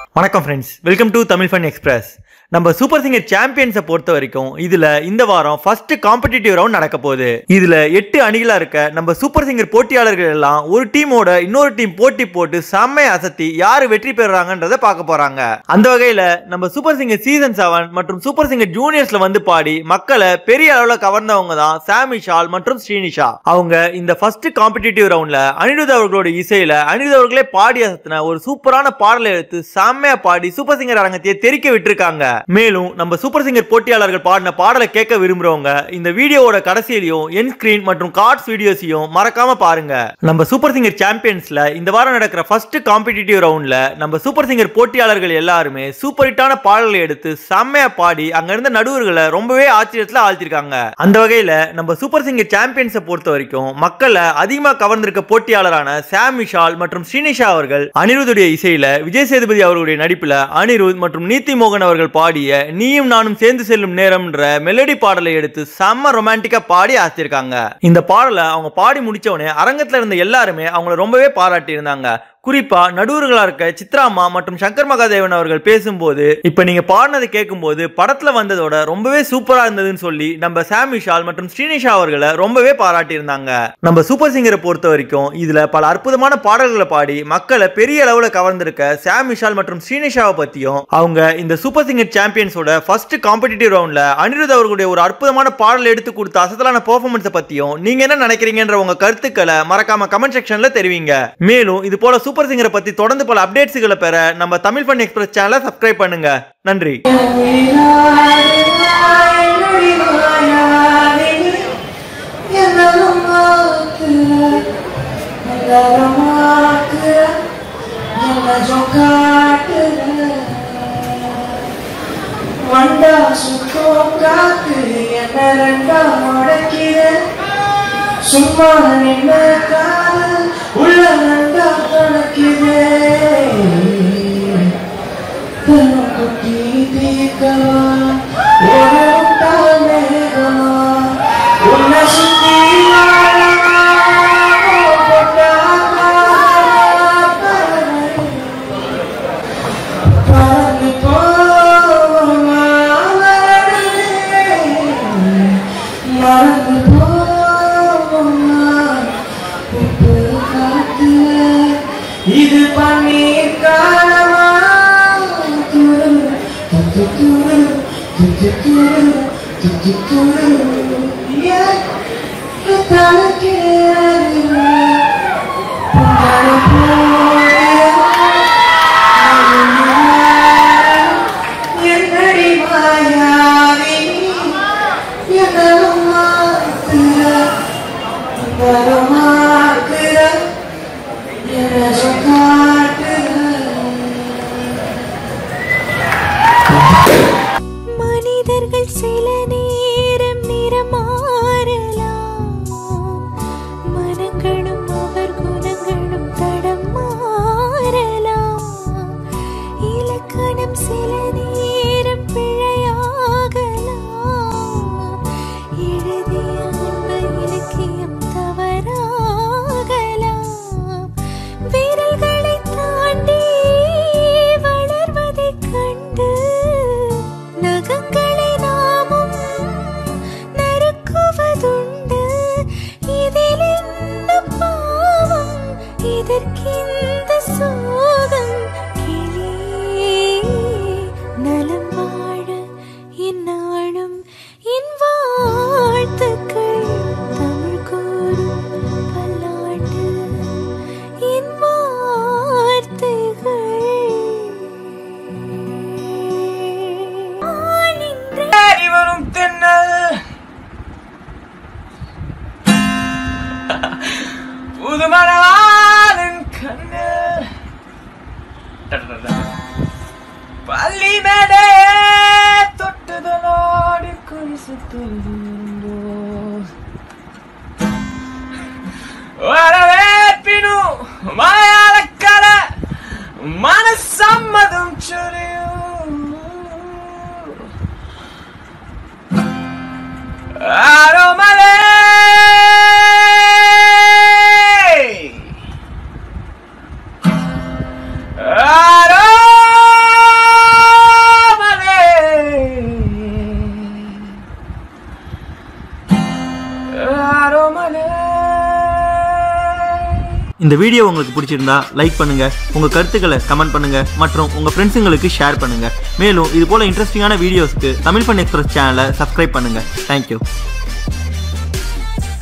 வணக்கம் friends welcome to Tamil fun express நம்ம super singer சாம்பியன்ஸை பொறுத்த வரைக்கும் இதுல இந்த வாரம் ஃபர்ஸ்ட் காம்படிட்டிவ் ரவுண்ட் நடக்க போகுது இதுல எட்டு அணிகளா இருக்க நம்ம சூப்பர் சிங்கர் போட்டியாளர்கள் எல்லாம் ஒரு டீமோட இன்னொரு டீம் போட்டி போட்டு செம்மையை அசத்தி யாரு வெற்றி பெறுறாங்கன்றத பார்க்க போறாங்க அந்த வகையில நம்ம சூப்பர் சிங்கர் சீசன் செவன் மற்றும் சூப்பர் சிங்கர் ஜூனியர்ஸ்ல வந்து பாடி மக்களை பெரிய அளவுல கவர்ந்தவங்க தான் சாமி ஷால் மற்றும் ஸ்ரீனிஷா அவங்க இந்த ஃபர்ஸ்ட் காம்படிட்டிவ் ரவுண்ட்ல அனிருத் அவர்களோட இசையில அனிருத் அவர்களே பாடி அசத்தின ஒரு சூப்பரான பாடலை எடுத்து செம்மையா பாடி சூப்பர் சிங்கர் அரங்கத்தையே தெரிக்க விட்டுருக்காங்க மேலும் நம்ம சூப்பர் சிங்கர் போட்டியாளர்கள் பாடின பாடலை கேட்க விரும்புறவங்க இந்த வீடியோவோட கடைசியிலையும் என் ஸ்கிரீன் மற்றும் கார்ட்ஸ் வீடியோஸையும் மறக்காம பாருங்க நம்ம சூப்பர் சிங்கர் சாம்பியன்ஸ்ல இந்த வாரம் நடக்கிற ஃபர்ஸ்ட் காம்படிட்டிவ் ரவுண்ட்ல நம்ம சூப்பர் சிங்கர் போட்டியாளர்கள் எல்லாருமே சூப்பர் ஹிட்டான பாடல்களை எடுத்து செம்மையா பாடி அங்க இருந்த நடுவர்களை ரொம்பவே ஆச்சரியத்துல ஆழ்த்திருக்காங்க அந்த வகையில நம்ம சூப்பர் சிங்கர் சாம்பியன்ஸை பொறுத்த வரைக்கும் மக்களை அதிகமா கவர்ந்திருக்க போட்டியாளரான சாம் விஷால் மற்றும் ஸ்ரீனிஷா அவர்கள் அனிருத்துடைய இசையில விஜய் சேதுபதி அவர்களுடைய நடிப்புல அனிருத் மற்றும் நீத்தி மோகன் அவர்கள் பாடிய நீயும் நானும் சேர்ந்து செல்லும் நேரம்ன்ற மெலடி பாடலை எடுத்து செம்ம ரொமான்டிக்கா பாடி ஆசிருக்காங்க இந்த பாடலை அவங்க பாடி முடிச்ச உடனே அரங்கத்துல இருந்த எல்லாருமே அவங்கள ரொம்பவே பாராட்டி இருந்தாங்க குறிப்பா நடுவர்களா இருக்க சித்ராமா மற்றும் சங்கர் மகாதேவன் அவர்கள் பேசும்போது இப்ப நீங்க பாடினதை கேட்கும்போது படத்துல வந்ததோட ரொம்பவே சூப்பரா இருந்ததுன்னு சொல்லி நம்ம சாம் விஷால் மற்றும் ஸ்ரீனிஷா அவர்களை ரொம்பவே பாராட்டி இருந்தாங்க நம்ம சூப்பர் சிங்கரை பொறுத்த வரைக்கும் இதுல பல அற்புதமான பாடல்களை பாடி மக்களை பெரிய அளவுல கவர்ந்திருக்க சாம் விஷால் மற்றும் ஸ்ரீனிஷாவை பத்தியும் அவங்க இந்த சூப்பர் சிங்கர் சாம்பியன்ஸோட ஃபர்ஸ்ட் காம்படிட்டிவ் ரவுண்ட்ல அனிருத் அவர்களுடைய ஒரு அற்புதமான பாடல் எடுத்து கொடுத்த அசத்தலான பெர்ஃபார்மன்ஸை பத்தியும் நீங்க என்ன நினைக்கிறீங்கன்ற உங்க கருத்துக்களை மறக்காம கமெண்ட் செக்ஷன்ல தெரிவிங்க மேலும் இது போல சூப்பர் சிங்கரை பத்தி தொடர்ந்து பல அப்டேட்ஸ்களை பெற நம்ம தமிழ் ஃபன் எக்ஸ்பிரஸ் சேனலை சப்ஸ்கிரைப் பண்ணுங்க நன்றி வண்டா சுத்தம் காத்து என்ன ரெண்டா முடக்கிற சும்மா நின்ன காதல் உள்ள நண்டா தொடக்கிது குட்டி தீர்க்கவா ஒரு முட்டா மேகமா உன்னை சுத்தி வாழவா, போட்டா பறவை. பறந்து போமா மலரே, மறந்து போமா உப்பு காத்துல இது பன்னீர் காலமா துரு துரு துரு துரு துரு துரு துரு ஏன் தனக்கேறிய புகழ் என்னடி மாயாவி எங்களும் மாத்துற எங்களும் மாத்துற எனதும் காட்டுற மனிதர்கள் சில நேரம் நிறம் மாறலாம் மனங்களும் அவர் குணங்களும் தடம் மாறலாம் இலக்கணம் சில நேரம் பிழையாகலாம் எழுதிய அன்பு இலக்கியம் தவறாகலாம் விரல்களை தாண்டி வளர்வதைக் கண்டு நகங்களை நாமும் நறுக்குவதுண்டு இதில் என்ன பாவம் இதற்கிந்த சோகம் கிளியே நலம் வாழ இந்நாளும் என் வாழ்த்துக்கள் தமிழ் கூறும் பல்லாண்டு என் வார்த்தைகள் ஏறி வரும் தென்னல் புதுமணவாளன் கண்ணு இந்த வீடியோ உங்களுக்கு பிடிச்சிருந்தா லைக் பண்ணுங்க உங்க கருத்துக்களை கமெண்ட் பண்ணுங்க மற்றும் உங்க ஃப்ரெண்ட்ஸுங்களுக்கு ஷேர் பண்ணுங்க மேலும் இது போல இன்ட்ரெஸ்டிங்கான வீடியோஸ்க்கு தமிழ் ஃபன் எக்ஸ்பிரஸ் சேனலை சப்ஸ்கிரைப் பண்ணுங்க தேங்க்யூ